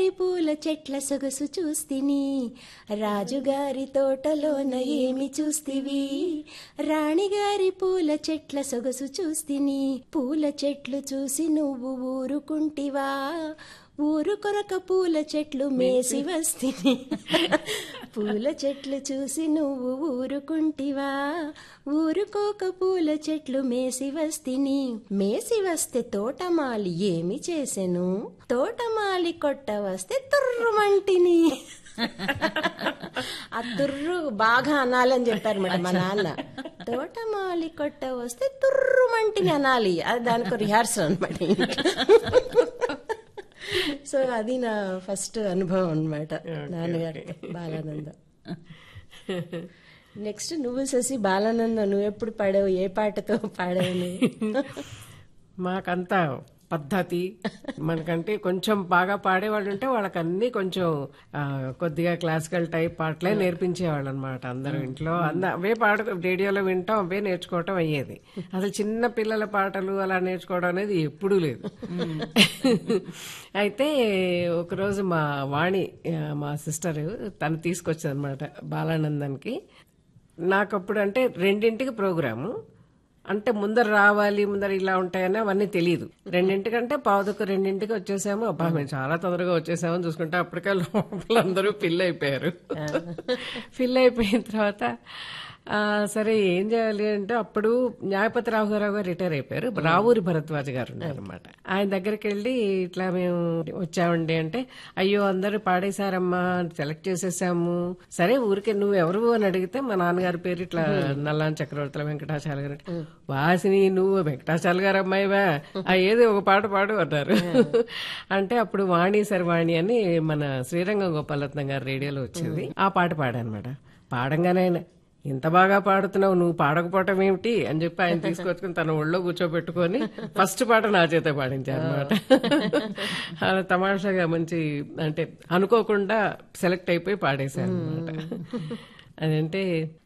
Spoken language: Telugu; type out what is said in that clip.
రాణిగారి పూల చెట్ల సొగసు చూస్తిని రాజుగారి తోటలోన ఏమి చూస్తివి రాణిగారి పూల చెట్ల సొగసు చూస్తిని పూల చెట్లు చూసి నువ్వు ఊరుకుంటివా ఊరు కొరక పూల చెట్లు మేసి వస్తిని పూల చెట్లు చూసి నువ్వు ఊరుకుంటివా ఊరుకోక పూల చెట్లు మేసి వస్తిని మేసి వస్తే తోటమాలి ఏమి చేసెను తోటమాలి కొట్ట వస్తే తుర్రుమంటిని ఆ తుర్రు బాగా అనాలని చెప్పారు మేడం మా నాన్న తోటమాలి కొట్ట వస్తే తుర్రుమంటిని అనాలి అది దానికి రిహార్సల్ అనమాట సో అది నా ఫస్ట్ అనుభవం అనమాట నాన్నగారు బాలానంద నెక్స్ట్ నువ్వు శశి బాలానంద నువ్వు ఎప్పుడు పాడావు ఏ పాటతో పాడావు నువ్వు? మాకంతా పద్ధతి మనకంటే కొంచెం బాగా పాడేవాళ్ళు ఉంటే వాళ్ళకి అన్ని కొంచెం ఆ, కొద్దిగా క్లాసికల్ టైప్ పాటలే నేర్పించేవాళ్ళు అనమాట అందరూ ఇంట్లో అంద అవే పాట రేడియోలో వింటాం అవే నేర్చుకోవటం అయ్యేది అసలు చిన్న పిల్లల పాటలు అలా నేర్చుకోవడం అనేది ఎప్పుడూ లేదు అయితే ఒకరోజు మా వాణి ఆ, మా సిస్టర్ తను తీసుకొచ్చింది అనమాట బాలానందన్కి నాకప్పుడు అంటే రెండింటికి ప్రోగ్రాము అంటే ముందర రావాలి ముందర ఇలా ఉంటాయని అవన్నీ తెలియదు రెండింటికంటే పావుదొక్క రెండింటికి వచ్చేసాము అబ్బా మేము చాలా తొందరగా వచ్చేసామని చూసుకుంటే అప్పటికే లోపల అందరూ ఫిల్ అయిపోయారు ఫిల్ అయిపోయిన తర్వాత ఆ, సరే ఏం చేయాలి అంటే అప్పుడు న్యాయపతి రాఘవరావు గారు రిటైర్ అయిపోయారు రావూరి భరద్వాజ్ గారు ఉన్నారనమాట ఆయన దగ్గరికి వెళ్ళి ఇట్లా మేము వచ్చామండి అంటే అయ్యో అందరూ పాడేశారమ్మా సెలెక్ట్ చేసేసాము సరే ఊరికే నువ్వు ఎవరు అని అడిగితే మా నాన్నగారి పేరు ఇట్లా నల్లాన్ చక్రవర్తుల వెంకటాచాల గారు అంటే, వాసిని నువ్వు వెంకటాచాల గారు అమ్మాయివా ఆ ఏది ఒక పాట పాడు అన్నారు అంటే అప్పుడు వాణి సర్వాణి అని మన శ్రీరంగం గోపాలరత్నం గారు రేడియోలో వచ్చేది ఆ పాట పాడానమాట పాడంగానే ఆయన ఇంత బాగా పాడుతున్నావు నువ్వు పాడకపోవటం ఏమిటి అని చెప్పి ఆయన తీసుకొచ్చుకుని తన ఒళ్ళో కూర్చోబెట్టుకొని ఫస్ట్ పాట నా చేత పాడించారు అనమాట అలా తమాషాగా మంచి అంటే అనుకోకుండా సెలెక్ట్ అయిపోయి పాడేశారు అనమాట అదంటే